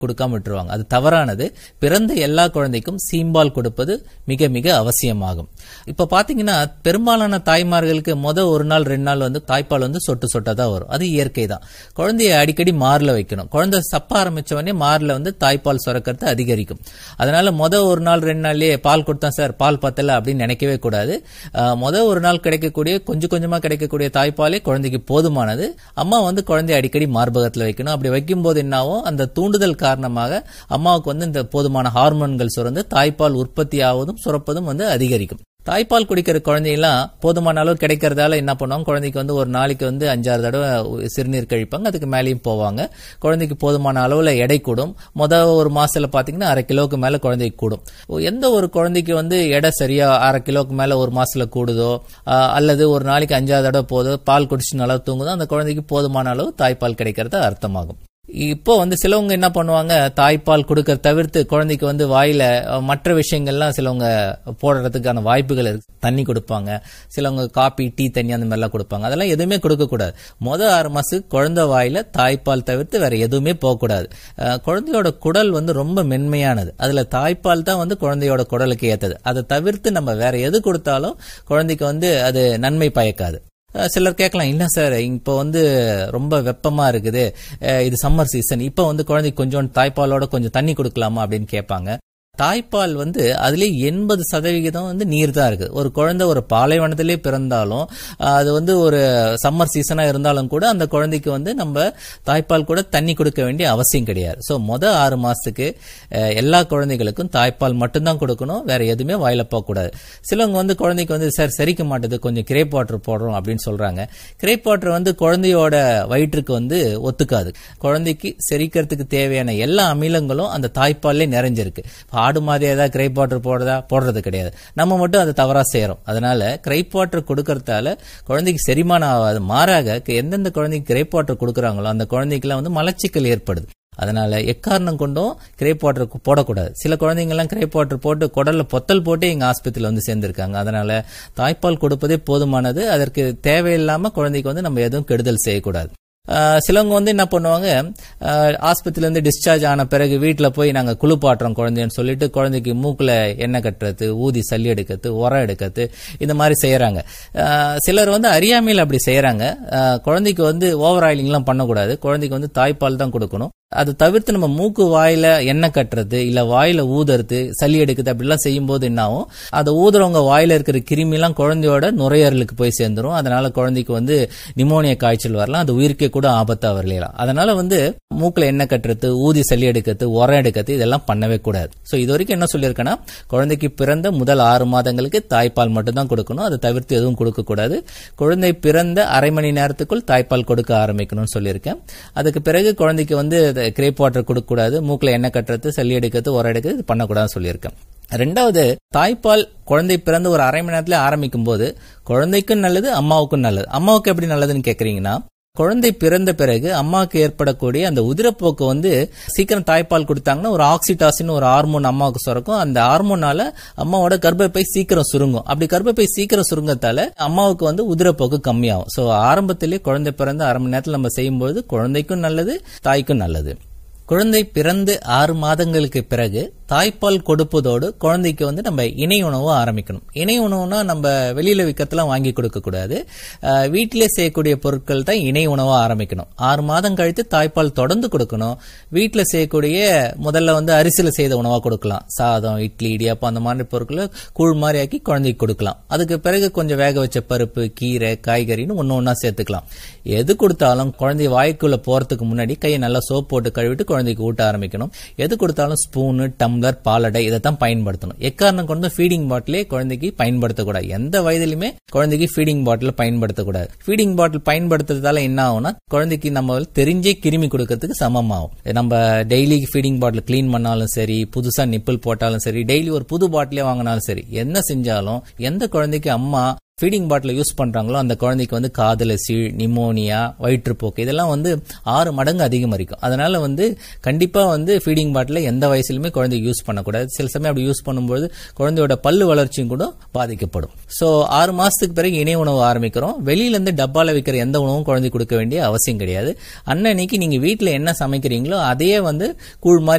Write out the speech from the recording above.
கொடுக்காம விட்டுருவாங்க அது தவறானது பிறந்த எல்லா குழந்தைக்கும் சீம்பால் கொடுப்பது மிக மிக அவசியமாகும் இப்ப பாத்தீங்கன்னா பெரும்பாலான தாய்மார்களுக்கு முத ஒரு நாள் ரெண்டு நாள் வந்து தாய்ப்பால் வந்து சொட்டு சொட்டா தான் வரும் அது இயற்கை தான் குழந்தைய அடிக்கடி மார்ல வைக்கணும் குழந்தை சப்ப ஆரம்பிச்ச உடனே மார்ல வந்து தாய்ப்பால் சுரக்கிறது அதிகரிக்கும் அதனால முத ஒரு நாள் ரெண்டு நாள்லயே பால் கொடுத்தா சார் பால் பத்தல அப்படின்னு நினைக்கவே கூடாது அஹ், முத ஒரு நாள் கிடைக்கக்கூடிய கொஞ்சம் கொஞ்சமா கிடைக்கக்கூடிய தாய்ப்பாலே குழந்தைக்கு போதுமானது அம்மா வந்து குழந்தைய அடிக்கடி மார்பகத்துல வைக்கணும் அப்படி வைக்கும்போது என்னாகும் அந்த தூண்டுதல் காரணமாக அம்மாவுக்கு வந்து இந்த போதுமான ஹார்மோன்கள் சுரந்து தாய்ப்பால் உற்பத்தி ஆவதும் சுரப்பதும் வந்து அதிகரிக்கும் தாய்ப்பால் குடிக்கிற குழந்தையெல்லாம் போதுமான அளவு கிடைக்கிறதால என்ன பண்ணுவாங்க குழந்தைக்கு வந்து ஒரு நாளைக்கு வந்து அஞ்சாறு தடவை சிறுநீர் கழிப்பாங்க அதுக்கு மேலேயும் போவாங்க குழந்தைக்கு போதுமான அளவுல எடை கூடும் முத ஒரு மாசத்துல பாத்தீங்கன்னா அரை கிலோவுக்கு மேல குழந்தைக்கு கூடும் எந்த ஒரு குழந்தைக்கு வந்து எடை சரியா அரை கிலோவுக்கு மேல ஒரு மாசத்துல கூடுதோ ஆஹ், அல்லது ஒரு நாளைக்கு அஞ்சாறு தடவை போதோ பால் குடிச்சு நல்லா தூங்குதோ அந்த குழந்தைக்கு போதுமான அளவு தாய்ப்பால் கிடைக்கிறது அர்த்தமாகும் இப்போ வந்து சிலவங்க என்ன பண்ணுவாங்க தாய்ப்பால் கொடுக்கற தவிர்த்து குழந்தைக்கு வந்து வாயில அஹ், மற்ற விஷயங்கள்லாம் சிலவங்க போடுறதுக்கான வாய்ப்புகள் இருக்கு தண்ணி கொடுப்பாங்க சிலவங்க காபி டீ தண்ணி அந்த மாதிரிலாம் கொடுப்பாங்க அதெல்லாம் எதுவுமே கொடுக்க கூடாது முத ஆறு மாசத்துக்கு குழந்தை வாயில தாய்ப்பால் தவிர்த்து வேற எதுவுமே போகக்கூடாது அஹ், குழந்தையோட குடல் வந்து ரொம்ப மென்மையானது அதுல தாய்ப்பால் தான் வந்து குழந்தையோட குடலுக்கு ஏத்தது அதை தவிர்த்து நம்ம வேற எது கொடுத்தாலும் குழந்தைக்கு வந்து அது நன்மை பயக்காது அஹ் சிலர் கேட்கலாம் இல்ல சார் இப்போ வந்து ரொம்ப வெப்பமா இருக்குது அஹ் இது சம்மர் சீசன் இப்போ வந்து குழந்தைக்கு கொஞ்சம் தாய்ப்பாலோட கொஞ்சம் தண்ணி கொடுக்கலாமா அப்படின்னு கேட்பாங்க தாய்ப்பால் வந்து அதுலயே எண்பது சதவிகிதம் வந்து நீர் தான் இருக்கு ஒரு குழந்தை ஒரு பாலைவனத்திலே பிறந்தாலும் அஹ் அது வந்து ஒரு சம்மர் சீசனா இருந்தாலும் கூட அந்த குழந்தைக்கு வந்து நம்ம தாய்ப்பால் கூட தண்ணி கொடுக்க வேண்டிய அவசியம் கிடையாது சோ முத ஆறு மாசத்துக்கு அஹ், எல்லா குழந்தைகளுக்கும் தாய்ப்பால் மட்டும்தான் கொடுக்கணும் வேற எதுவுமே வாயில போகக்கூடாது சிலவங்க வந்து குழந்தைக்கு வந்து சார் செரிக்க மாட்டுது கொஞ்சம் கிரேப் வாட்டர் போடுறோம் அப்படின்னு சொல்றாங்க கிரேப் வாட்டர் வந்து குழந்தையோட வயிற்றுக்கு வந்து ஒத்துக்காது குழந்தைக்கு செரிக்கிறதுக்கு தேவையான எல்லா அமிலங்களும் அந்த தாய்ப்பால்லே நிறைஞ்சிருக்கு ஆடு மாதிரி ஏதாவது கிரைப் வாட்டர் போடுறதா போடுறது கிடையாது நம்ம மட்டும் அதை தவறா செய்யறோம் அதனால கிரைப் வாட்டர் கொடுக்கறதால குழந்தைக்கு செரிமானம் ஆகாது மாறாக எந்தெந்த குழந்தைக்கு கிரைப் வாட்டர் கொடுக்குறாங்களோ அந்த குழந்தைக்கெல்லாம் வந்து மலச்சிக்கல் ஏற்படுது அதனால எக்காரணம் கொண்டும் கிரேப் வாட்டர் போடக்கூடாது சில குழந்தைங்க எல்லாம் கிரேப் வாட்டர் போட்டு குடல்ல பொத்தல் போட்டு எங்க ஆஸ்பத்திரியில வந்து சேர்ந்திருக்காங்க அதனால தாய்ப்பால் கொடுப்பதே போதுமானது அதற்கு தேவையில்லாம குழந்தைக்கு வந்து நம்ம எதுவும் கெடுதல் செய்யக்கூடாது ஆஹ் சிலவங்க வந்து என்ன பண்ணுவாங்க ஆஹ் ஆஸ்பத்திரியில இருந்து டிஸ்சார்ஜ் ஆன பிறகு வீட்டுல போய் நாங்க குளிப்பாட்டுறோம் குழந்தைன்னு சொல்லிட்டு குழந்தைக்கு மூக்குல எண்ணெய் கட்டுறது ஊதி சளி எடுக்கிறது உரம் எடுக்கிறது இந்த மாதிரி செய்யறாங்க ஆஹ் சிலர் வந்து அறியாமையில் அப்படி செய்யறாங்க ஆஹ் குழந்தைக்கு வந்து ஓவர் ஆயிலிங்லாம் பண்ணக்கூடாது குழந்தைக்கு வந்து தாய்ப்பால் தான் கொடுக்கணும் அது தவிர்த்து நம்ம மூக்கு வாயில எண்ணெய் கட்டுறது இல்ல வாயில ஊதுறது சளி எடுக்குது அப்படிலாம் செய்யும் போது என்ன ஆகும் அதை ஊதுறவங்க வாயில இருக்கிற கிருமி எல்லாம் குழந்தையோட நுரையீரலுக்கு போய் சேர்ந்துரும் அதனால குழந்தைக்கு வந்து நிமோனியா காய்ச்சல் வரலாம் அது உயிருக்கே கூட ஆபத்தா வரலாம் அதனால வந்து மூக்குல எண்ணெய் கட்டுறது ஊதி சளி எடுக்கிறது உரம் எடுக்கிறது இதெல்லாம் பண்ணவே கூடாது சோ இது வரைக்கும் என்ன சொல்லியிருக்கேன்னா குழந்தைக்கு பிறந்த முதல் ஆறு மாதங்களுக்கு தாய்ப்பால் மட்டும் தான் கொடுக்கணும் அதை தவிர்த்து எதுவும் கொடுக்க கூடாது குழந்தை பிறந்த அரை மணி நேரத்துக்குள் தாய்ப்பால் கொடுக்க ஆரம்பிக்கணும்னு சொல்லியிருக்கேன் அதுக்கு பிறகு குழந்தைக்கு வந்து கிரேப் வாட்டர் கொடுக்க கூடாது மூக்குல எண்ணெய் கட்டுறது சளி எடுக்கிறது உரம் எடுக்கிறது இது பண்ணக்கூடாதுன்னு சொல்லியிருக்கேன் ரெண்டாவது தாய்ப்பால் குழந்தை பிறந்து ஒரு அரை மணி நேரத்துல ஆரம்பிக்கும் போது குழந்தைக்கும் நல்லது அம்மாவுக்கும் நல்லது அம்மாவுக்கு எப்படி நல்லதுன்னு கேக்குறீங்கன்னா குழந்தை பிறந்த பிறகு அம்மாவுக்கு ஏற்படக்கூடிய அந்த உதிரப்போக்கு வந்து சீக்கிரம் தாய்ப்பால் கொடுத்தாங்கன்னா ஒரு ஆக்சிடாசின் ஒரு ஹார்மோன் அம்மாவுக்கு சுரக்கும் அந்த ஹார்மோனால அம்மாவோட கர்ப்பப்பை சீக்கிரம் சுருங்கும் அப்படி கர்ப்பப்பை சீக்கிரம் சுருங்கத்தால அம்மாவுக்கு வந்து உதிரப்போக்கு கம்மியாகும் சோ ஆரம்பத்திலே குழந்தை பிறந்த அரை மணி நேரத்துல நம்ம செய்யும்போது குழந்தைக்கும் நல்லது தாய்க்கும் நல்லது குழந்தை பிறந்து ஆறு மாதங்களுக்கு பிறகு தாய்ப்பால் கொடுப்பதோடு குழந்தைக்கு வந்து நம்ம இணை உணவு ஆரம்பிக்கணும் இணை உணவுனா நம்ம வெளியில விற்கிறதுலாம் வாங்கி கொடுக்க கூடாது அஹ், வீட்டிலே செய்யக்கூடிய பொருட்கள் தான் இணை உணவா ஆரம்பிக்கணும் ஆறு மாதம் கழித்து தாய்ப்பால் தொடர்ந்து கொடுக்கணும் வீட்டில் செய்யக்கூடிய முதல்ல வந்து அரிசியில் செய்த உணவா கொடுக்கலாம் சாதம் இட்லி இடியாப்பம் அந்த மாதிரி பொருட்களை கூழ் மாதிரி ஆக்கி குழந்தைக்கு கொடுக்கலாம் அதுக்கு பிறகு கொஞ்சம் வேக வச்ச பருப்பு கீரை காய்கறின்னு ஒன்று ஒன்றா சேர்த்துக்கலாம் எது கொடுத்தாலும் குழந்தை வாய்க்குள்ள போறதுக்கு முன்னாடி கையை நல்லா சோப் போட்டு கழுவிட்டு குழந்தைக்கு ஊட்ட ஆரம்பிக்கணும் எது கொடுத்தாலும் ஸ்பூனு டம்ளர் பாலடை இதை தான் பயன்படுத்தணும் எக்காரணம் கொண்டு ஃபீடிங் பாட்டிலே குழந்தைக்கு பயன்படுத்தக்கூடாது எந்த வயதிலுமே குழந்தைக்கு ஃபீடிங் பாட்டில் பயன்படுத்தக்கூடாது ஃபீடிங் பாட்டில் பயன்படுத்துறதால என்ன ஆகும்னா குழந்தைக்கு நம்ம தெரிஞ்சே கிருமி கொடுக்கறதுக்கு சமமாகும் நம்ம டெய்லி ஃபீடிங் பாட்டில் க்ளீன் பண்ணாலும் சரி புதுசா நிப்பிள் போட்டாலும் சரி டெய்லி ஒரு புது பாட்டிலே வாங்கினாலும் சரி என்ன செஞ்சாலும் எந்த குழந்தைக்கு அம்மா ஃபீடிங் பாட்டில் யூஸ் பண்றாங்களோ அந்த குழந்தைக்கு வந்து காதல சீழ் நிமோனியா வயிற்றுப்போக்கு இதெல்லாம் வந்து ஆறு மடங்கு அதிகமரிக்கும் அதனால வந்து கண்டிப்பா வந்து ஃபீடிங் பாட்டில் எந்த வயசுலயுமே குழந்தை யூஸ் பண்ணக்கூடாது சில சமயம் அப்படி யூஸ் பண்ணும்போது குழந்தையோட பல்லு வளர்ச்சியும் கூட பாதிக்கப்படும் ஸோ ஆறு மாசத்துக்கு பிறகு இணை உணவு ஆரம்பிக்கிறோம் வெளியில இருந்து டப்பால வைக்கிற எந்த உணவும் குழந்தை கொடுக்க வேண்டிய அவசியம் கிடையாது அன்னன்னைக்கு நீங்க வீட்டில் என்ன சமைக்கிறீங்களோ அதையே வந்து கூழ் மாதிரி